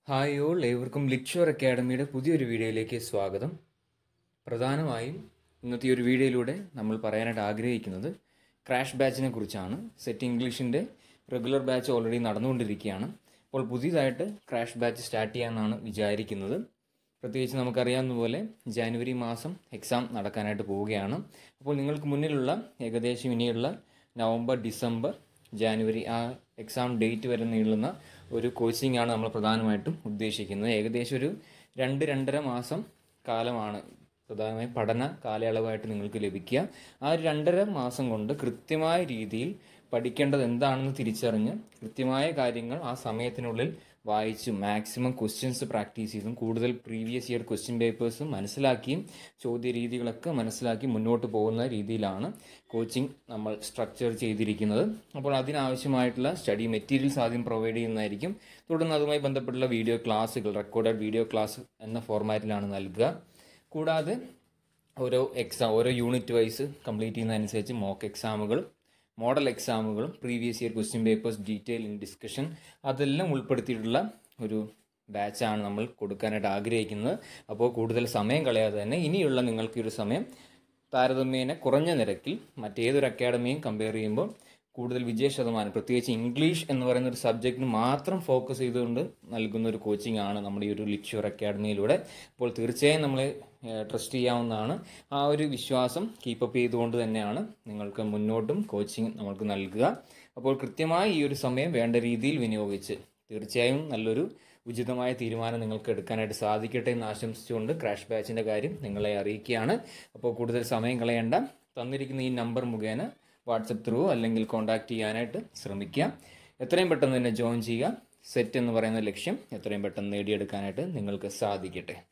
hi all ഏവർക്കും ലിക്ഷോർ അക്കാഡമിയുടെ പുതിയൊരു വീഡിയോയിലേക്ക് സ്വാഗതം പ്രധാനമായും ഇന്നത്തെ ഈ ഒരു വീഡിയോയിലൂടെ നമ്മൾ പറയാനായിട്ട് ആഗ്രഹിക്കുന്നത് ക്രാഷ് ബാച്ചിനെ കുറിച്ചാണ് സെറ്റ് ഇംഗ്ലീഷിൻ്റെ റെഗുലർ ബാച്ച് ഓൾറെഡി നടന്നുകൊണ്ടിരിക്കുകയാണ് അപ്പോൾ പുതിയതായിട്ട് ക്രാഷ് ബാച്ച് സ്റ്റാർട്ട് ചെയ്യാമെന്നാണ് വിചാരിക്കുന്നത് പ്രത്യേകിച്ച് നമുക്കറിയാവുന്ന പോലെ ജാനുവരി മാസം എക്സാം നടക്കാനായിട്ട് പോവുകയാണ് അപ്പോൾ നിങ്ങൾക്ക് മുന്നിലുള്ള ഏകദേശം ഇനിയുള്ള നവംബർ ഡിസംബർ ജാനുവരി ആ എക്സാം ഡേറ്റ് വരെ നീളുന്ന ഒരു കോച്ചിങ് ആണ് നമ്മൾ പ്രധാനമായിട്ടും ഉദ്ദേശിക്കുന്നത് ഏകദേശം ഒരു രണ്ട് രണ്ടര മാസം കാലമാണ് പ്രധാനമായും പഠന കാലയളവായിട്ട് നിങ്ങൾക്ക് ലഭിക്കുക ആ ഒരു രണ്ടര മാസം കൊണ്ട് കൃത്യമായ രീതിയിൽ പഠിക്കേണ്ടത് എന്താണെന്ന് തിരിച്ചറിഞ്ഞ് കൃത്യമായ കാര്യങ്ങൾ ആ സമയത്തിനുള്ളിൽ വായിച്ചും മാക്സിമം ക്വസ്റ്റ്യൻസ് പ്രാക്ടീസ് ചെയ്തും കൂടുതൽ പ്രീവിയസ് ഇയർ ക്വസ്റ്റ്യൻ പേപ്പേഴ്സും മനസ്സിലാക്കിയും ചോദ്യ രീതികളൊക്കെ മനസ്സിലാക്കി മുന്നോട്ട് പോകുന്ന രീതിയിലാണ് കോച്ചിങ് നമ്മൾ സ്ട്രക്ചർ ചെയ്തിരിക്കുന്നത് അപ്പോൾ അതിനാവശ്യമായിട്ടുള്ള സ്റ്റഡി മെറ്റീരിയൽസ് ആദ്യം പ്രൊവൈഡ് ചെയ്യുന്നതായിരിക്കും തുടർന്ന് അതുമായി ബന്ധപ്പെട്ടുള്ള വീഡിയോ ക്ലാസ്സുകൾ റെക്കോർഡഡ് വീഡിയോ ക്ലാസ് എന്ന ഫോർമാറ്റിലാണ് നൽകുക കൂടാതെ ഓരോ എക്സാം ഓരോ യൂണിറ്റ് വൈസ് കംപ്ലീറ്റ് ചെയ്യുന്നതനുസരിച്ച് മോക്ക് എക്സാമുകളും മോഡൽ എക്സാമുകളും previous year question papers detail in discussion അതെല്ലാം ഉൾപ്പെടുത്തിയിട്ടുള്ള ഒരു ബാച്ചാണ് നമ്മൾ കൊടുക്കാനായിട്ട് ആഗ്രഹിക്കുന്നത് അപ്പോൾ കൂടുതൽ സമയം കളയാതെ തന്നെ ഇനിയുള്ള നിങ്ങൾക്ക് ഈ ഒരു സമയം താരതമ്യേന കുറഞ്ഞ നിരക്കിൽ മറ്റേതൊരു അക്കാഡമിയും കമ്പയർ ചെയ്യുമ്പോൾ കൂടുതൽ വിജയ ശതമാനം പ്രത്യേകിച്ച് ഇംഗ്ലീഷ് എന്ന് പറയുന്ന ഒരു സബ്ജക്റ്റിന് മാത്രം ഫോക്കസ് ചെയ്തുകൊണ്ട് നൽകുന്ന ഒരു കോച്ചിങ് ആണ് നമ്മുടെ ഈ ഒരു ലിക്ഷ്യൂർ അക്കാഡമിയിലൂടെ അപ്പോൾ തീർച്ചയായും നമ്മൾ ട്രസ്റ്റ് ചെയ്യാവുന്നതാണ് ആ ഒരു വിശ്വാസം കീപ്പപ്പ് ചെയ്തുകൊണ്ട് തന്നെയാണ് നിങ്ങൾക്ക് മുന്നോട്ടും കോച്ചിങ് നമ്മൾക്ക് നൽകുക അപ്പോൾ കൃത്യമായി ഈ ഒരു സമയം വേണ്ട രീതിയിൽ വിനിയോഗിച്ച് തീർച്ചയായും നല്ലൊരു ഉചിതമായ തീരുമാനം നിങ്ങൾക്ക് എടുക്കാനായിട്ട് സാധിക്കട്ടെ എന്ന് ആശംസിച്ചുകൊണ്ട് ക്രാഷ് ബാച്ചിൻ്റെ കാര്യം നിങ്ങളെ അറിയിക്കുകയാണ് അപ്പോൾ കൂടുതൽ സമയം കളയേണ്ട തന്നിരിക്കുന്ന ഈ നമ്പർ മുഖേന വാട്സപ്പ് ത്രൂ അല്ലെങ്കിൽ കോൺടാക്റ്റ് ചെയ്യാനായിട്ട് ശ്രമിക്കുക എത്രയും പെട്ടെന്ന് തന്നെ ജോയിൻ ചെയ്യുക സെറ്റ് എന്ന് പറയുന്ന ലക്ഷ്യം എത്രയും പെട്ടെന്ന് നേടിയെടുക്കാനായിട്ട് നിങ്ങൾക്ക് സാധിക്കട്ടെ